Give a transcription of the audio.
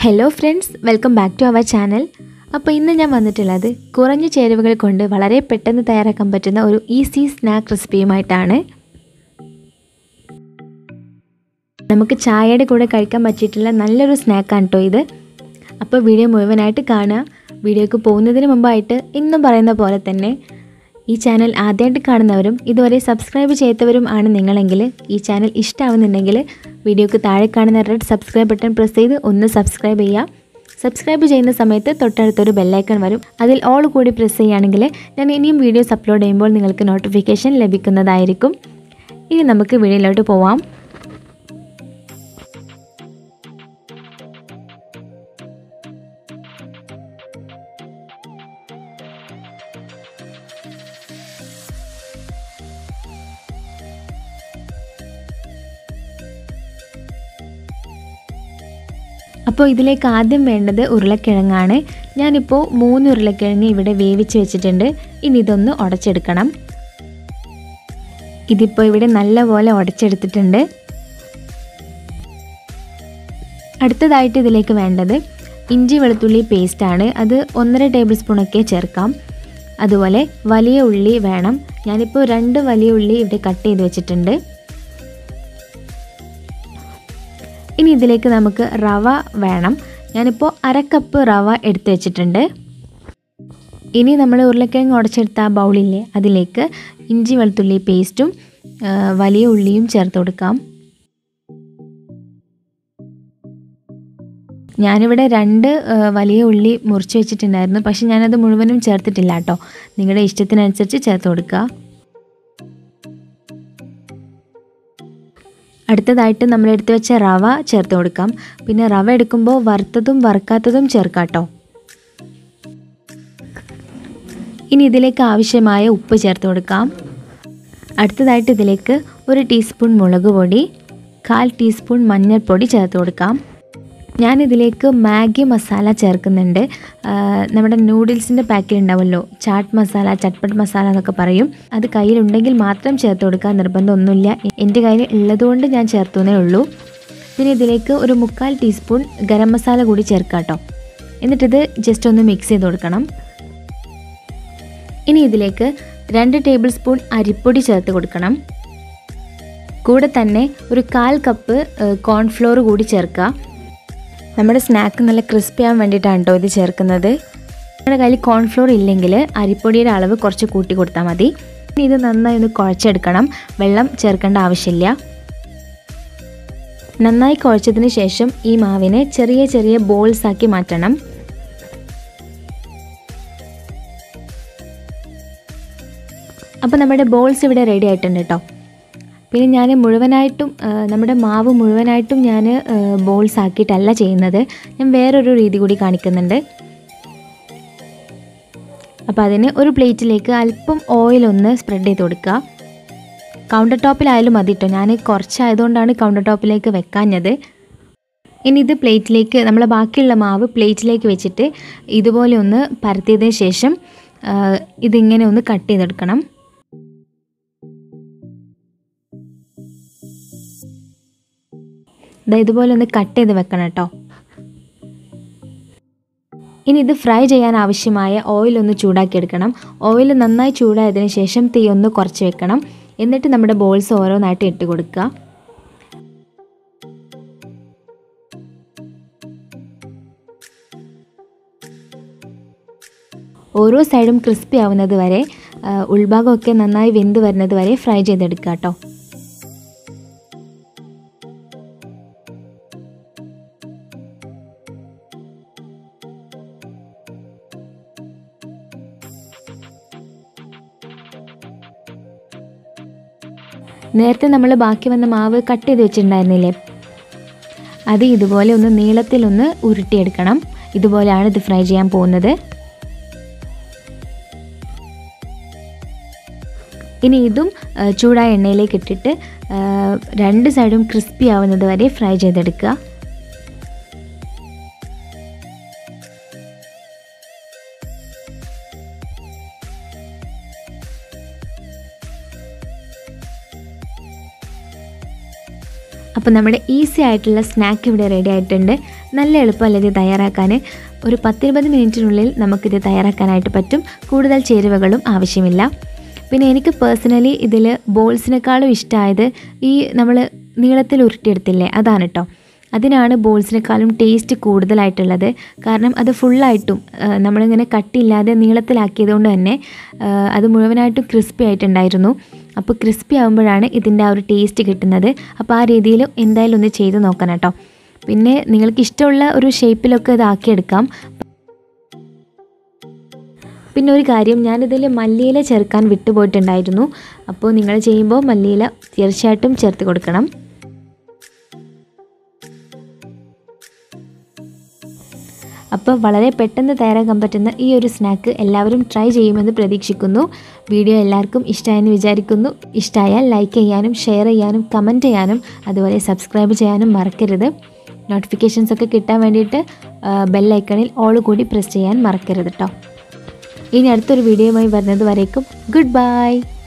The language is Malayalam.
hello friends welcome back to our channel അപ്പോൾ ഇന്ന് ഞാൻ വന്നിട്ടുള്ളത് കുറഞ്ഞ ചേരുവകൾ കൊണ്ട് വളരെ പെട്ടെന്ന് തയ്യാറാക്കാൻ പറ്റുന്ന ഒരു ഈസി സ്നാക്ക് റെസിപ്പിയുമായിട്ടാണ് നമുക്ക് ചായയുടെ കൂടെ കഴിക്കാൻ പറ്റിയിട്ടുള്ള നല്ലൊരു സ്നാക്കാണ് കേട്ടോ ഇത് അപ്പോൾ വീഡിയോ മുഴുവനായിട്ട് കാണുക വീഡിയോക്ക് പോകുന്നതിന് മുമ്പായിട്ട് ഇന്നും പറയുന്ന പോലെ തന്നെ ഈ ചാനൽ ആദ്യമായിട്ട് കാണുന്നവരും ഇതുവരെ സബ്സ്ക്രൈബ് ചെയ്യാത്തവരും ആണ് നിങ്ങളെങ്കിൽ ഈ ചാനൽ ഇഷ്ടമാവുന്നുണ്ടെങ്കിൽ വീഡിയോക്ക് താഴെ കാണുന്ന റെഡ് സബ്സ്ക്രൈബ് ബട്ടൺ പ്രസ് ചെയ്ത് ഒന്ന് സബ്സ്ക്രൈബ് ചെയ്യുക സബ്സ്ക്രൈബ് ചെയ്യുന്ന സമയത്ത് തൊട്ടടുത്തൊരു ബെല്ലൈക്കൺ വരും അതിൽ ഓൾ കൂടി പ്രസ് ചെയ്യുകയാണെങ്കിൽ ഞാൻ ഇനിയും വീഡിയോസ് അപ്ലോഡ് ചെയ്യുമ്പോൾ നിങ്ങൾക്ക് നോട്ടിഫിക്കേഷൻ ലഭിക്കുന്നതായിരിക്കും ഇനി നമുക്ക് വീഡിയോയിലോട്ട് പോവാം അപ്പോൾ ഇതിലേക്ക് ആദ്യം വേണ്ടത് ഉരുളക്കിഴങ്ങാണ് ഞാനിപ്പോൾ മൂന്ന് ഉരുളക്കിഴങ്ങ് ഇവിടെ വേവിച്ച് വെച്ചിട്ടുണ്ട് ഇനി ഇതൊന്ന് ഉടച്ചെടുക്കണം ഇതിപ്പോൾ ഇവിടെ നല്ലപോലെ ഉടച്ചെടുത്തിട്ടുണ്ട് അടുത്തതായിട്ട് ഇതിലേക്ക് വേണ്ടത് ഇഞ്ചി വെളുത്തുള്ളി പേസ്റ്റാണ് അത് ഒന്നര ടേബിൾ സ്പൂണൊക്കെ ചേർക്കാം അതുപോലെ വലിയ ഉള്ളി വേണം ഞാനിപ്പോൾ രണ്ട് വലിയ ഉള്ളി ഇവിടെ കട്ട് ചെയ്ത് വെച്ചിട്ടുണ്ട് ഇനി ഇതിലേക്ക് നമുക്ക് റവ വേണം ഞാനിപ്പോൾ അര കപ്പ് റവ എടുത്തു വെച്ചിട്ടുണ്ട് ഇനി നമ്മൾ ഉരുളക്കിഴങ്ങ് ഉടച്ചെടുത്ത ആ ബൗളില്ലേ അതിലേക്ക് ഇഞ്ചി വെളുത്തുള്ളി പേസ്റ്റും വലിയ ഉള്ളിയും ചേർത്ത് കൊടുക്കാം ഞാനിവിടെ രണ്ട് വലിയ ഉള്ളി മുറിച്ച് വെച്ചിട്ടുണ്ടായിരുന്നു പക്ഷെ ഞാനത് മുഴുവനും ചേർത്തിട്ടില്ല കേട്ടോ നിങ്ങളുടെ ഇഷ്ടത്തിനനുസരിച്ച് ചേർത്ത് കൊടുക്കുക അടുത്തതായിട്ട് നമ്മൾ എടുത്തു വെച്ച റവ ചേർത്ത് കൊടുക്കാം പിന്നെ റവ എടുക്കുമ്പോൾ വറുത്തതും വറുക്കാത്തതും ചേർക്കാം കേട്ടോ ഇനി ഇതിലേക്ക് ആവശ്യമായ ഉപ്പ് ചേർത്ത് കൊടുക്കാം അടുത്തതായിട്ട് ഇതിലേക്ക് ഒരു ടീസ്പൂൺ മുളക് പൊടി കാൽ ടീസ്പൂൺ മഞ്ഞൾപ്പൊടി ചേർത്ത് കൊടുക്കാം ഞാനിതിലേക്ക് മാഗി മസാല ചേർക്കുന്നുണ്ട് നമ്മുടെ നൂഡിൽസിൻ്റെ പാക്കിൽ ഉണ്ടാവുമല്ലോ ചാട്ട് മസാല ചട്പട്ട് മസാല എന്നൊക്കെ പറയും അത് കയ്യിലുണ്ടെങ്കിൽ മാത്രം ചേർത്ത് കൊടുക്കാൻ നിർബന്ധമൊന്നുമില്ല എൻ്റെ കയ്യിൽ ഉള്ളതുകൊണ്ട് ഞാൻ ചേർത്തുന്നേ ഉള്ളൂ പിന്നെ ഇതിലേക്ക് ഒരു മുക്കാൽ ടീസ്പൂൺ ഗരം മസാല കൂടി ചേർക്കാം കേട്ടോ എന്നിട്ടിത് ജസ്റ്റ് ഒന്ന് മിക്സ് ചെയ്ത് കൊടുക്കണം ഇനി ഇതിലേക്ക് രണ്ട് ടേബിൾ സ്പൂൺ അരിപ്പൊടി ചേർത്ത് കൊടുക്കണം കൂടെ തന്നെ ഒരു കാൽ കപ്പ് കോൺഫ്ലോർ കൂടി ചേർക്കുക നമ്മുടെ സ്നാക്ക് നല്ല ക്രിസ്പി ആവാൻ വേണ്ടിയിട്ടാണ് കേട്ടോ ഇത് ചേർക്കുന്നത് നമ്മുടെ കയ്യിൽ കോൺഫ്ലോർ ഇല്ലെങ്കിൽ അരിപ്പൊടിയുടെ അളവ് കുറച്ച് കൂട്ടി കൊടുത്താൽ മതി ഇനി ഇത് നന്നായി ഒന്ന് കുഴച്ചെടുക്കണം വെള്ളം ചേർക്കേണ്ട ആവശ്യമില്ല നന്നായി കുഴച്ചതിന് ശേഷം ഈ മാവിനെ ചെറിയ ചെറിയ ബോൾസ് ആക്കി മാറ്റണം അപ്പോൾ നമ്മുടെ ബോൾസ് ഇവിടെ റെഡി ആയിട്ടുണ്ട് കേട്ടോ പിന്നെ ഞാൻ മുഴുവനായിട്ടും നമ്മുടെ മാവ് മുഴുവനായിട്ടും ഞാൻ ബോൾസ് ആക്കിയിട്ടല്ല ചെയ്യുന്നത് ഞാൻ വേറൊരു രീതി കൂടി കാണിക്കുന്നുണ്ട് അപ്പോൾ അതിന് ഒരു പ്ലേറ്റിലേക്ക് അല്പം ഓയിലൊന്ന് സ്പ്രെഡ് ചെയ്ത് കൊടുക്കുക കൗണ്ടർ ടോപ്പിലായാലും മതി കേട്ടോ ഞാൻ കുറച്ചായതുകൊണ്ടാണ് കൗണ്ടർ ടോപ്പിലേക്ക് വെക്കാഞ്ഞത് ഇനി ഇത് പ്ലേറ്റിലേക്ക് നമ്മൾ ബാക്കിയുള്ള മാവ് പ്ലേറ്റിലേക്ക് വെച്ചിട്ട് ഇതുപോലെ ഒന്ന് പരത്തിയതിന് ശേഷം ഇതിങ്ങനെ ഒന്ന് കട്ട് ചെയ്തെടുക്കണം ഇതുപോലെ ഒന്ന് കട്ട് ചെയ്ത് വെക്കണം കേട്ടോ ഇനി ഇത് ഫ്രൈ ചെയ്യാൻ ആവശ്യമായ ഓയിൽ ഒന്ന് ചൂടാക്കി എടുക്കണം ഓയിൽ നന്നായി ചൂടായതിനു ശേഷം തീ ഒന്ന് കുറച്ച് വെക്കണം എന്നിട്ട് നമ്മുടെ ബോൾസ് ഓരോന്നായിട്ട് ഇട്ട് കൊടുക്കുക ഓരോ സൈഡും ക്രിസ്പി ആവുന്നത് വരെ ഉൾഭാഗമൊക്കെ നന്നായി വെന്ത് വരുന്നത് വരെ ഫ്രൈ ചെയ്തെടുക്കുക കേട്ടോ നേരത്തെ നമ്മൾ ബാക്കി വന്ന മാവ് കട്ട് ചെയ്ത് വെച്ചിട്ടുണ്ടായിരുന്നില്ലേ അത് ഇതുപോലെ ഒന്ന് നീളത്തിലൊന്ന് ഉരുട്ടിയെടുക്കണം ഇതുപോലെയാണ് ഇത് ഫ്രൈ ചെയ്യാൻ പോകുന്നത് ഇനി ഇതും ചൂടായ എണ്ണയിലേക്ക് ഇട്ടിട്ട് രണ്ട് സൈഡും ക്രിസ്പി ആവുന്നത് വരെ ഫ്രൈ ചെയ്തെടുക്കുക അപ്പോൾ നമ്മുടെ ഈസി ആയിട്ടുള്ള സ്നാക്ക് ഇവിടെ റെഡി ആയിട്ടുണ്ട് നല്ല എളുപ്പമല്ല ഇത് തയ്യാറാക്കാൻ ഒരു പത്തിരുപത് മിനിറ്റിനുള്ളിൽ നമുക്കിത് തയ്യാറാക്കാനായിട്ട് പറ്റും കൂടുതൽ ചേരുവകളും ആവശ്യമില്ല പിന്നെ എനിക്ക് പേഴ്സണലി ഇതിൽ ബോൾസിനേക്കാളും ഇഷ്ടമായത് ഈ നമ്മൾ നീളത്തിൽ ഉരുട്ടിയെടുത്തില്ലേ അതാണ് കേട്ടോ അതിനാണ് ബോൾസിനേക്കാളും ടേസ്റ്റ് കൂടുതലായിട്ടുള്ളത് കാരണം അത് ഫുള്ളായിട്ടും ആ, നമ്മളിങ്ങനെ കട്ടിയില്ലാതെ നീളത്തിലാക്കിയത് കൊണ്ട് തന്നെ ആ, അത് മുഴുവനായിട്ടും ക്രിസ്പി ആയിട്ടുണ്ടായിരുന്നു അപ്പോൾ ക്രിസ്പി ആകുമ്പോഴാണ് ഇതിൻ്റെ ആ ഒരു ടേസ്റ്റ് കിട്ടുന്നത് അപ്പോൾ ആ രീതിയിൽ എന്തായാലും ഒന്ന് ചെയ്ത് നോക്കണം കേട്ടോ പിന്നെ നിങ്ങൾക്ക് ഇഷ്ടമുള്ള ഒരു ഷേപ്പിലൊക്കെ ഇതാക്കിയെടുക്കാം പിന്നെ ഒരു കാര്യം ഞാനിതിൽ മല്ലിയില ചേർക്കാൻ വിട്ടുപോയിട്ടുണ്ടായിരുന്നു അപ്പോൾ നിങ്ങൾ ചെയ്യുമ്പോൾ മല്ലിയില തീർച്ചയായിട്ടും ചേർത്ത് കൊടുക്കണം അപ്പോൾ വളരെ പെട്ടെന്ന് തയ്യാറാക്കാൻ പറ്റുന്ന ഈ ഒരു സ്നാക്ക് എല്ലാവരും ട്രൈ ചെയ്യുമെന്ന് പ്രതീക്ഷിക്കുന്നു വീഡിയോ എല്ലാവർക്കും ഇഷ്ടമായെന്ന് വിചാരിക്കുന്നു ഇഷ്ടമായാൽ ലൈക്ക് ചെയ്യാനും ഷെയർ ചെയ്യാനും കമൻറ്റ് ചെയ്യാനും അതുപോലെ സബ്സ്ക്രൈബ് ചെയ്യാനും മറക്കരുത് നോട്ടിഫിക്കേഷൻസ് ഒക്കെ കിട്ടാൻ വേണ്ടിയിട്ട് ബെല്ലൈക്കണിൽ ഓൾ കൂടി പ്രസ് ചെയ്യാൻ മറക്കരുത് കേട്ടോ ഇനി അടുത്തൊരു വീഡിയോയുമായി വരുന്നത് വരേക്കും ഗുഡ് ബൈ